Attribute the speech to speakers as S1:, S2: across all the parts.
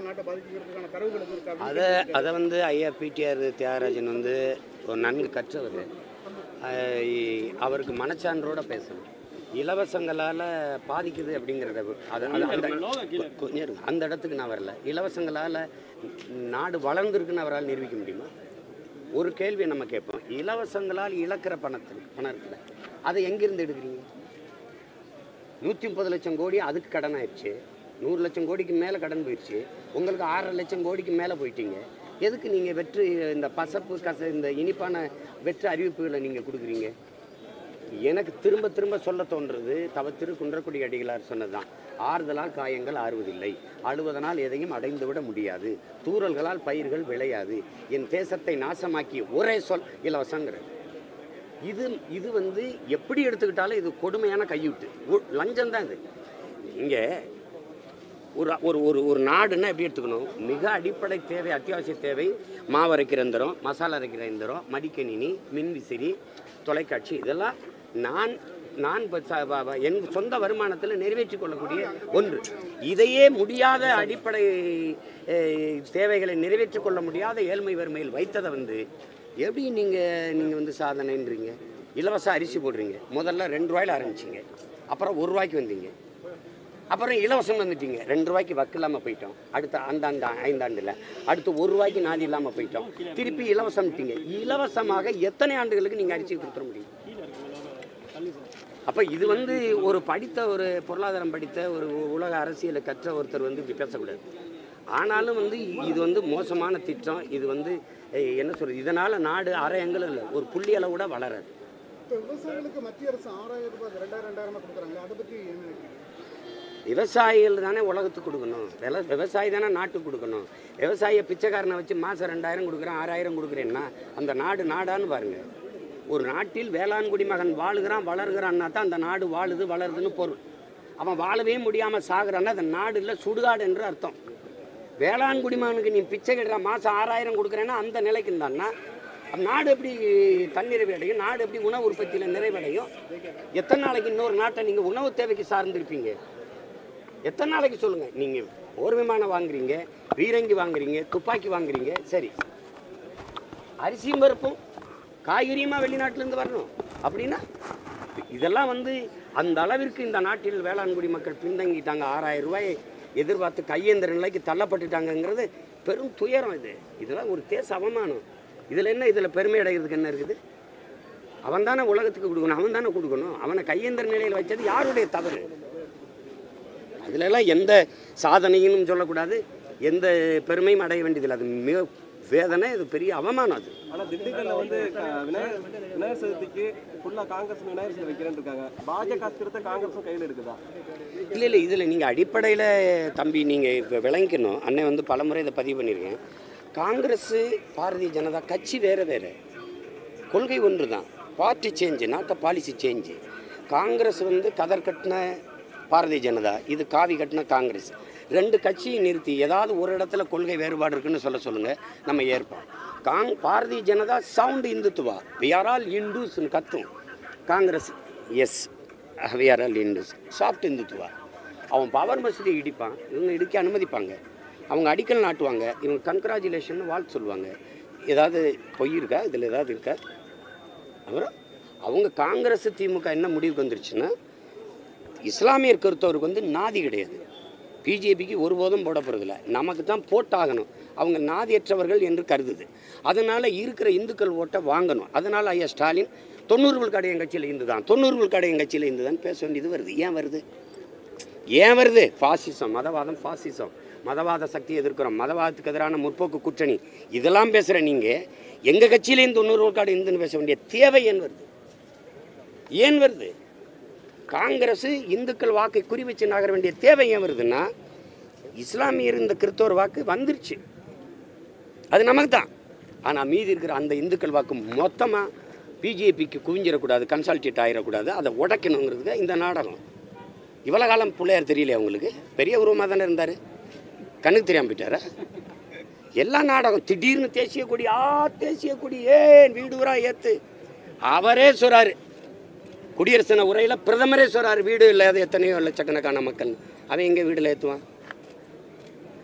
S1: நாட்டை பாதிக்கிறதுக்கான தரவுகள் எதுவும் இருக்கா அப்படின்னு
S2: அதை அதை வந்து ஐயா பிடிஆர் தியாகராஜன் வந்து ஒரு நன்கு கற்றவர் அஹ் இ- அவருக்கு மனச்சான்றோட பேசணும் இலவசங்களால் பாதிக்குது அப்படிங்கிறத அது அது அந்த கொ- கொஞ்சம் இருங்க. அந்த இடத்துக்கு நான் வரல இலவசங்களால் நாடு வளர்ந்துருக்குன்னு அவரால் நிரூபிக்க முடியுமா ஒரு கேள்வியை நம்ம கேட்போம் இலவசங்களால் இழக்கிற பணத்துக்கு பணம் இருக்குல்ல அதை எங்கிருந்து எடுக்கிறீங்க நூற்றி முப்பது லட்சம் கோடி அதுக்கு கடன் ஆயிடுச்சு நூறு லட்சம் கோடிக்கு மேலே கடன் போயிடுச்சு உங்களுக்கு ஆறரை லட்சம் கோடிக்கு மேலே போயிட்டீங்க எதுக்கு நீங்கள் வெற்று இந்த பசப்பு கச இந்த இனிப்பான வெற்று அறிவிப்புகளை நீங்கள் கொடுக்குறீங்க எனக்கு திரும்ப திரும்ப சொல்ல தோன்றது தவ திரு குன்றக்குடி அடிகளார் சொன்னதுதான் ஆறுதலால் காயங்கள் ஆறுவதில்லை அழுவதனால் எதையும் அடைந்து விட முடியாது தூறல்களால் பயிர்கள் விளையாது என் தேசத்தை நாசமாக்கி ஒரே சொல் இலவசங்கிறது இது இது வந்து எப்படி எடுத்துக்கிட்டாலும் இது கொடுமையான கையூட்டு லஞ்சம் தான் இது இங்கே ஒரு ஒரு ஒரு ஒரு நாடுன்னா எப்படி எடுத்துக்கணும் மிக அடிப்படை தேவை அத்தியாவசிய தேவை மாவு அரைக்கிற எந்திரம் மசாலா அரைக்கிற எந்திரம் மடிக்கணினி மின்விசிறி தொலைக்காட்சி இதெல்லாம் நான் நான் இப்ப ச- வ- வ- என் சொந்த வருமானத்தில் நிறைவேற்றிக் கொள்ளக்கூடிய ஒன்று இதையே முடியாத அடிப்படை அஹ், தேவைகளை நிறைவேற்றிக் கொள்ள முடியாத ஏழ்மை வறுமையில் வைத்ததை வந்து எப்படி நீங்கள் நீங்கள் வந்து சாதனைன்றீங்க இலவச அரிசி போடுறீங்க முதல்ல ரெண்டு ரூபாயில் ஆரம்பிச்சிங்க அப்புறம் ஒரு ரூபாய்க்கு வந்தீங்க அப்புறம் இலவசம் வந்துட்டீங்க ரெண்டு ரூபாய்க்கு வக்கு இல்லாமல் போயிட்டோம் அடுத்த அந்த அந்த ஐந்தாண்டில் அடுத்து ஒரு ரூபாய்க்கு நாதி இல்லாமல் போயிட்டோம் திருப்பி இலவசம்ட்டீங்க இலவசமாக எத்தனை ஆண்டுகளுக்கு நீங்கள் அரிசி கொடுத்துட முடியும் அப்போ இது வந்து ஒரு படித்த ஒரு பொருளாதாரம் படித்த ஒரு உலக அரசியலை கற்ற ஒருத்தர் வந்து இப்படி பேசக்கூடாது ஆனாலும் வந்து இது வந்து மோசமான திட்டம் இது வந்து eh, என்ன சொல்றது இதனால் நாடு அரை அங்கலம் இல்லை ஒரு புள்ளி அளவு கூட வளராது
S1: இப்போ விவசாயிகளுக்கு மத்திய அரசு ஆறாயிரம் ரூபாய் ரெண்டாயிரம் ரெண்டாயிரமா கொடுக்குறாங்க அதை பற்றி என்ன நினைக்கிறீங்க
S2: விவசாயிகள் தானே உலகத்துக்கு கொடுக்கணும் வில விவசாயி தானே நாட்டுக்கு கொடுக்கணும் விவசாயியை பிச்சைக்காரனை வச்சு மாதம் ரெண்டாயிரம் கொடுக்குறேன் ஆறாயிரம் கொடுக்குறேன்னா அந்த நாடு நாடான்னு பாருங்க ஒரு நாட்டில் வேளாண் குடிமகன் வாழுகிறான் வளர்கிறான்னா தான் அந்த நாடு வாழுது வளருதுன்னு பொருள் அவன் வாழவே முடியாமல் சாகுறான்னா அந்த நாடு இல்லை சுடுகாடு என்று அர்த்தம் வேளாண் குடிமகனுக்கு நீ பிச்சை கட்டுற மாதம் ஆறாயிரம் கொடுக்குறேன்னா அந்த நிலைக்கு இருந்தான்னா அப்ப நாடு எப்படி தன்னிறைவு அடையும் நாடு எப்படி உணவு உற்பத்தியில் நிறைவடையும் எத்தனை நாளைக்கு இன்னொரு நாட்டை நீங்கள் உணவு தேவைக்கு சார்ந்திருப்பீங்க எத்தனை நாளைக்கு சொல்லுங்க நீங்க போர் விமானம் வாங்குறீங்க பீரங்கி வாங்குறீங்க துப்பாக்கி வாங்குறீங்க சரி அரிசியும் பருப்பும் காய்கறியுமா வெளிநாட்டிலேருந்து வரணும் அப்படின்னா இதெல்லாம் வந்து அந்த அளவிற்கு இந்த நாட்டில் வேளாண் குடி மக்கள் பின்தங்கிட்டாங்க ஆறாயிரம் ரூபாயை எதிர்பார்த்து கையேந்திர நிலைக்கு தள்ளப்பட்டுட்டாங்கங்கிறது பெரும் துயரம் இது இதெல்லாம் ஒரு தேச அவமானம் இதில் என்ன இதில் பெருமை அடைகிறதுக்கு என்ன இருக்குது அவன் தானே உலகத்துக்கு கொடுக்கணும் அவன் தானே கொடுக்கணும் அவனை கையேந்திர நிலையில் வச்சது யாருடைய தவறு அதிலெல்லாம் எந்த சாதனையும் சொல்லக்கூடாது எந்த பெருமையும் அடைய வேண்டியதில்லை அது மிக வேதனை இது பெரிய அவமானம் அது
S3: ஆனா திண்டுக்கல்ல வந்து க- விநாயகர் விநாயகர் சதுர்த்திக்கு ஃபுல்லா காங்கிரஸ் விநாயகர் சிலை வைக்கிறேன்னு இருக்காங்க பாஜக திருத்த காங்கிரஸும் கையில் எடுக்குதா
S2: இல்லை இல்லை இதில் நீங்கள் அடிப்படையில் தம்பி நீங்கள் இப்போ விளங்கிக்கணும் அண்ணன் வந்து பலமுறை இதை பதிவு பண்ணியிருக்கேன் காங்கிரஸு பாரதிய ஜனதா கட்சி வேறு வேறு கொள்கை ஒன்று தான் party change not a policy change Congress வந்து கதர் கட்டின பாரதிய ஜனதா இது காவி கட்டின காங்கிரஸ் ரெண்டு கட்சியை நிறுத்தி ஏதாவது ஒரு இடத்துல கொள்கை வேறுபாடு இருக்குன்னு சொல்ல சொல்லுங்கள் நம்ம ஏற்போம் காங் Bharatiya Janata sound Hindutva we are all இந்துஸ்னு கத்தும் Congress is we are all Hindus soft Hindutva அவன் பவர் மசூதியை இடிப்பான் இவங்க இடிக்க அனுமதிப்பாங்க அவங்க அடிக்கல் நாட்டுவாங்க இவங்க கங்க்ராச்சுலேஷன் வாழ்த்து சொல்லுவாங்க ஏதாவது பொய் இருக்கா இதில் ஏதாவது இருக்கா அப்புறம் அவங்க காங்கிரஸ் திமுக என்ன முடிவுக்கு வந்துருச்சுன்னா இஸ்லாமியர் கருத்தவருக்கு வந்து நாதி கிடையாது பிஜேபிக்கு ஒருபோதும் போட போகிறதில்ல நமக்கு தான் போட்டாகணும் அவங்க நாதியற்றவர்கள் என்று கருதுது அதனால் இருக்கிற இந்துக்கள் ஓட்டை வாங்கணும் அதனால் ஐயா ஸ்டாலின் தொண்ணூறு விழுக்காடு என் கட்சியில் இந்து தான் தொண்ணூறு விழுக்காடு என் கட்சியில் இந்து தான் பேச வேண்டியது வருது ஏன் வருது ஏன் வருது ஃபாசிசம் மதவாதம் ஃபாசிசம் மதவாத சக்தி எதிர்க்கிறோம் மதவாதத்துக்கு எதிரான முற்போக்கு கூட்டணி இதெல்லாம் பேசுகிற நீங்கள் எங்கள் கட்சியிலேயும் தொண்ணூறு விழுக்காடு இந்துன்னு பேச வேண்டிய தேவை ஏன் வருது ஏன் வருது காங்கிரஸ் இந்துக்கள் வாக்கை குறி வச்சு நகர வேண்டிய தேவை ஏன் வருதுன்னா இஸ்லாமியர் இந்த கிறிஸ்தவர் வாக்கு வந்துருச்சு அது நமக்கு தான் ஆனால் மீதி இருக்கிற அந்த இந்துக்கள் வாக்கு மொத்தமாக பிஜேபிக்கு குவிஞ்சிடக்கூடாது கன்சால்டேட் ஆகிடக்கூடாது அதை உடைக்கணுங்கிறதுக்கு இந்த நாடகம் இவ்வளோ காலம் பிள்ளையார் தெரியலையா உங்களுக்கு பெரிய உருவமாக தானே இருந்தார் கண்ணுக்கு தெரியாமல் போயிட்டாரா எல்லா நாடகம் திடீர்னு தேசிய கொடி ஆ தேசிய கொடி ஏன் வீடு ஊரா ஏத்து அவரே சொல்றாரு குடியரசு உரையில் பிரதமரே சொல்றாரு வீடு இல்லாத எத்தனையோ லட்சக்கணக்கான மக்கள் அவன் எங்கே வீடில் ஏற்றுவான்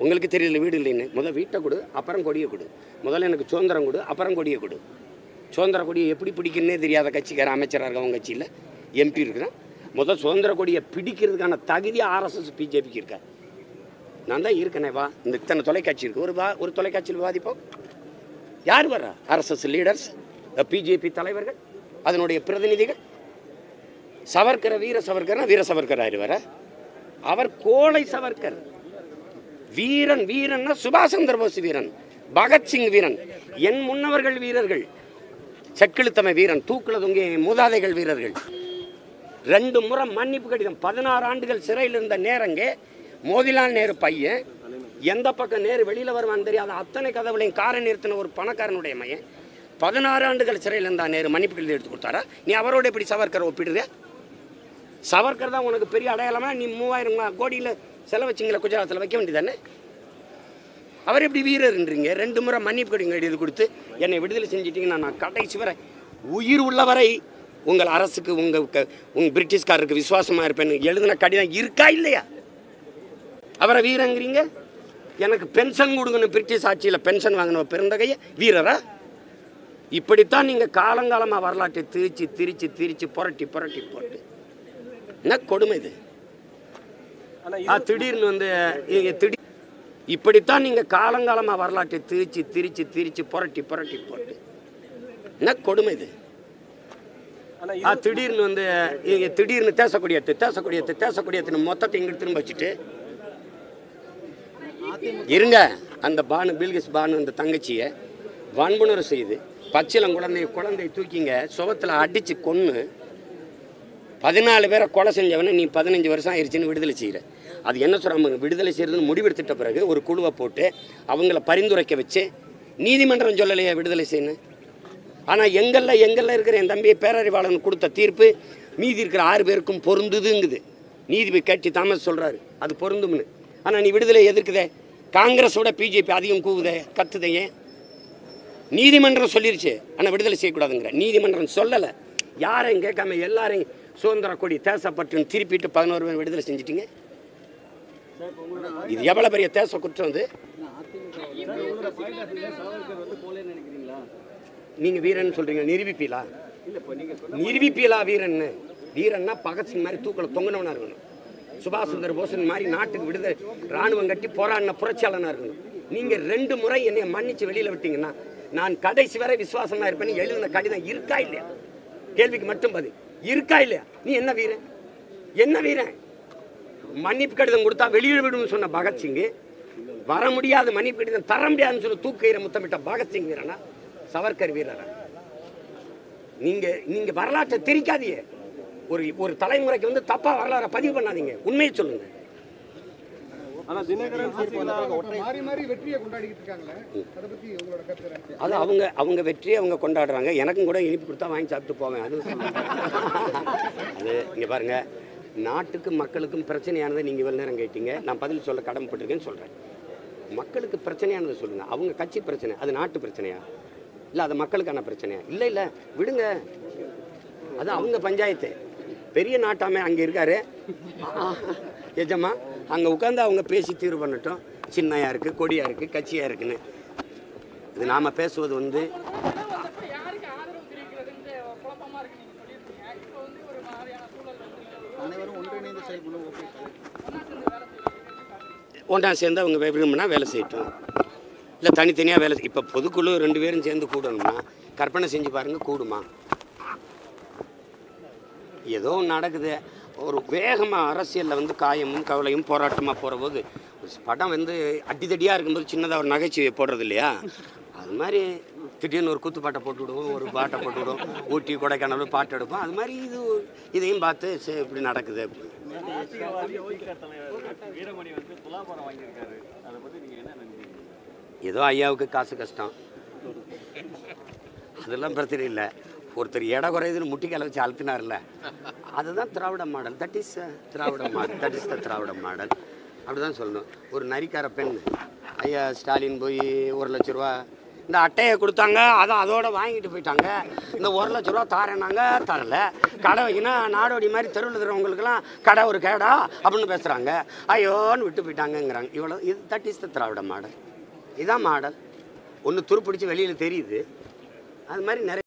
S2: உங்களுக்கு தெரியல வீடு இல்லைன்னு முதல் வீட்டை கொடு அப்புறம் கொடியை கொடு முதல்ல எனக்கு சுதந்திரம் கொடு அப்புறம் கொடியை கொடு சுதந்திர கொடியை எப்படி பிடிக்குன்னே தெரியாத கட்சிக்கார அமைச்சராக இருக்க அவங்க கட்சியில் எம்பி இருக்கிறேன் முதல் சுதந்திர கொடியை பிடிக்கிறதுக்கான தகுதி ஆர்எஸ்எஸ் பிஜேபிக்கு இருக்கா நான் தான் இருக்கனே வா இந்த இத்தனை தொலைக்காட்சி இருக்குது ஒரு வா ஒரு தொலைக்காட்சியில் விவாதிப்போம் யார் வர்றா ஆர்எஸ்எஸ் லீடர்ஸ் பிஜேபி தலைவர்கள் அதனுடைய பிரதிநிதிகள் சவர்கர வீர சவர்கர்னா வீர சவர்கர் ஆயிடுவார அவர் கோழை சவர்கர் வீரன் வீரன்னா சுபாஷ் சந்திர போஸ் வீரன் பகத்சிங் வீரன் என் முன்னவர்கள் வீரர்கள் செக்கிழுத்தமை வீரன் தூக்குல தொங்கிய மூதாதைகள் வீரர்கள் ரெண்டு முறை மன்னிப்பு கடிதம் பதினாறு ஆண்டுகள் சிறையில் இருந்த நேரங்க மோதிலால் நேரு பையன் எந்த பக்கம் நேரு வெளியில் வருவான்னு தெரியாத அத்தனை கதவுலையும் காரை நிறுத்தின ஒரு பணக்காரனுடைய மையன் பதினாறு ஆண்டுகள் சிறையில் இருந்தா நேரு மன்னிப்பு கடிதம் எடுத்து கொடுத்தாரா நீ அவரோட எப்படி சவர்கர் ஒப்பிடுற சவர்கர் தான் உனக்கு பெரிய அடையாளமா நீ மூவாயிரம் கோடியில் செலவச்சிங்களா குஜராத்தில் வைக்க வேண்டியதானே அவர் எப்படி வீரர்ன்றீங்க ரெண்டு முறை மன்னிப்பு கடிதம் எழுதி கொடுத்து என்னை விடுதலை செஞ்சிட்டீங்கன்னா நான் கடைசி வரை உயிர் உள்ளவரை உங்கள் அரசுக்கு உங்கள் க- உங்க பிரிட்டிஷ்காரருக்கு விசுவாசமாக இருப்பேன்னு எழுதின கடிதம் இருக்கா இல்லையா அவரை வீரங்கிறீங்க எனக்கு பென்ஷன் கொடுங்கன்னு பிரிட்டிஷ் ஆட்சியில் பென்ஷன் வாங்கின பெருந்தகைய வீரரா இப்படித்தான் நீங்கள் காலங்காலமாக வரலாற்றை திரிச்சு திரிச்சு திரிச்சு புரட்டி புரட்டி போட்டு என்ன கொடுமை இது
S3: ஆனா
S2: ஆ திடீர்னு வந்து இங்க திடீர் இப்படித்தான் நீங்கள் காலங்காலமாக வரலாற்றை திரிச்சு திரிச்சு திரிச்சு புரட்டி புரட்டி போட்டு என்ன கொடுமை இது
S3: ஆனா
S2: ஆ திடீர்னு வந்து இங்க திடீர்னு தேசக்கூடியத்து தேசக்கூடியத்து தேசக்கூடியத்துன்னு மொத்தத்தை இங்கே திரும்ப வச்சுட்டு இருங்க அந்த பானு பில்கிஸ் பானு அந்த தங்கச்சியை வன்புணர்வு செய்து பச்சிலம் குழந்தைய குழந்தைய தூக்கிங்க சுவத்தில் அடித்து கொன்று பதினாலு பேரை கொலை செஞ்சவனை நீ பதினஞ்சு வருஷம் ஆயிடுச்சுன்னு விடுதலை செய்கிற அது என்ன சொல்கிறாங்க விடுதலை செய்கிறதுன்னு முடிவெடுத்துட்ட பிறகு ஒரு குழுவை போட்டு அவங்கள பரிந்துரைக்க வச்சு நீதிமன்றம் சொல்லலையே விடுதலை செய்யணும் ஆனால் எங்களில் எங்களில் இருக்கிற என் தம்பியை பேரறிவாளன் கொடுத்த தீர்ப்பு மீதி இருக்கிற ஆறு பேருக்கும் பொருந்துதுங்குது நீதிபதி கேட்டி தாமஸ் சொல்கிறாரு அது பொருந்தும்னு ஆனால் நீ விடுதலை எதிர்க்குதே காங்கிரஸோட பிஜேபி அதிகம் கூவுதே கத்துதே ஏன் நீதிமன்றம் சொல்லிருச்சு ஆனால் விடுதலை செய்யக்கூடாதுங்கிற நீதிமன்றம் சொல்லலை யாரையும் கேட்காம எல்லாரையும் சுதந்திர கொடி தேசப்பட்டுன்னு திருப்பிட்டு பதினோரு பேர் விடுதலை செஞ்சிட்டீங்க இது எவ்வளோ பெரிய தேச குற்றம் இது நீங்க வீரன் சொல்றீங்க நிரூபிப்பீலா நிரூபிப்பீலா வீரன்னு வீரன்னா பகத்சிங் மாதிரி தூக்கல தொங்கினவனா இருக்கணும் சுபாஷ் சந்திர போசன் மாதிரி நாட்டுக்கு விடுதலை ராணுவம் கட்டி போராடின புரட்சியாளனா இருக்கணும் நீங்க ரெண்டு முறை என்னை மன்னிச்சு வெளியில விட்டீங்கன்னா நான் கடைசி வரை விசுவாசமா இருப்பேன்னு எழுதின கடிதம் இருக்கா இல்லையா கேள்விக்கு மட்டும் பதில் இருக்கா இல்லையா நீ என்ன வீரன் என்ன வீரன் மன்னிப்பு கடிதம் கொடுத்தா வெளியிட விடுன்னு சொன்ன பகத்சிங் வர முடியாது மன்னிப்பு கடிதம் தர முடியாதுன்னு சொல்லி தூக்கயிற முத்தமிட்ட பகத்சிங் வீரனா சவர்கர் வீரரா நீங்க நீங்க வரலாற்றை திரிக்காதீங்க ஒரு ஒரு தலைமுறைக்கு வந்து தப்பா வரலாறை பதிவு பண்ணாதீங்க உண்மையை சொல்லுங்க
S3: ஆனா தினகரன் சசிகலா
S1: மாறி மாறி வெற்றியை கொண்டாடிக்கிட்டு இருக்காங்களே அதை பத்தி உங்களோட கருத்து என்ன?
S2: அது அவங்க அவங்க வெற்றியை அவங்க கொண்டாடுறாங்க எனக்கும் கூட இனிப்பு கொடுத்தா வாங்கி சாப்பிட்டு போவேன் அது அது இங்கே பாருங்க நாட்டுக்கு மக்களுக்கும் பிரச்சனையானதை நீங்கள் இவ்வளோ நேரம் கேட்டீங்க நான் பதில் சொல்ல கடமைப்பட்டிருக்கேன்னு சொல்கிறேன் மக்களுக்கு பிரச்சனையானதை சொல்லுங்க அவங்க கட்சி பிரச்சனை அது நாட்டு பிரச்சனையா இல்லை அது மக்களுக்கான பிரச்சனையா இல்லை இல்லை விடுங்க அது அவங்க பஞ்சாயத்து பெரிய நாட்டாமே அங்கே இருக்காரு எஜமா அங்கே உட்காந்து அவங்க பேசி தீர்வு பண்ணட்டும் சின்னையா இருக்குது கொடியா இருக்குது கட்சியாக இருக்குன்னு இது நாம் பேசுவது வந்து
S4: அப்ப யாருக்கு ஆதரவு தெரிவிக்கிறதுன்ற குழப்பமா இருக்கு நீங்க சொல்லியிருக்கீங்க இப்போ வந்து ஒரு மாதிரியான சூழல் வந்து நிலவுது.
S1: அனைவரும் ஒன்றிணைந்து செயல்படும் ஓகே
S2: ஒன்றா சேர்ந்து அவங்க விரும்பினா வேலை செய்யட்டும் இல்லை தனித்தனியாக வேலை இப்போ பொதுக்குழு ரெண்டு பேரும் சேர்ந்து கூடணும்னா கற்பனை செஞ்சு பாருங்க கூடுமா ஏதோ ஒன்று நடக்குது ஒரு வேகமாக அரசியலில் வந்து காயமும் கவலையும் போராட்டமாக போகிற போது படம் வந்து அடிதடியாக இருக்கும்போது சின்னதாக ஒரு நகைச்சுவை போடுறது இல்லையா அது மாதிரி திடீர்னு ஒரு குத்து பாட்டை போட்டு விடுவோம் ஒரு பாட்டை போட்டு விடுவோம் ஊட்டி கொடைக்கானல் பாட்டு எடுப்போம் அது மாதிரி இது இதையும் பார்த்து சரி இப்படி நடக்குது அப்படின்னு ஏதோ ஐயாவுக்கு காசு கஷ்டம் அதெல்லாம் பிரச்சனை இல்லை ஒருத்தர் எடை குறையுதுன்னு முட்டிக்கால வச்சு அழுத்தினார்ல அதுதான் Dravida model that is Dravida model that is the Dravida model அப்படிதான் சொல்லணும் ஒரு நரிக்கார பெண் ஐயா ஸ்டாலின் போய் ஒரு லட்ச ரூபா இந்த அட்டையை கொடுத்தாங்க அதை அதோட வாங்கிட்டு போயிட்டாங்க இந்த ஒரு லட்ச ரூபா தாரேனாங்க தரல கடை வைக்கணும் நாடோடி மாதிரி தெருவில் இருக்கிறவங்களுக்குலாம் கடை ஒரு கேடா அப்படின்னு பேசுகிறாங்க ஐயோன்னு விட்டு போயிட்டாங்கங்கிறாங்க இவ்வளோ இது that is the Dravida model இதான் மாடல் ஒன்று துருப்பிடிச்சு வெளியில் தெரியுது அது மாதிரி நிறைய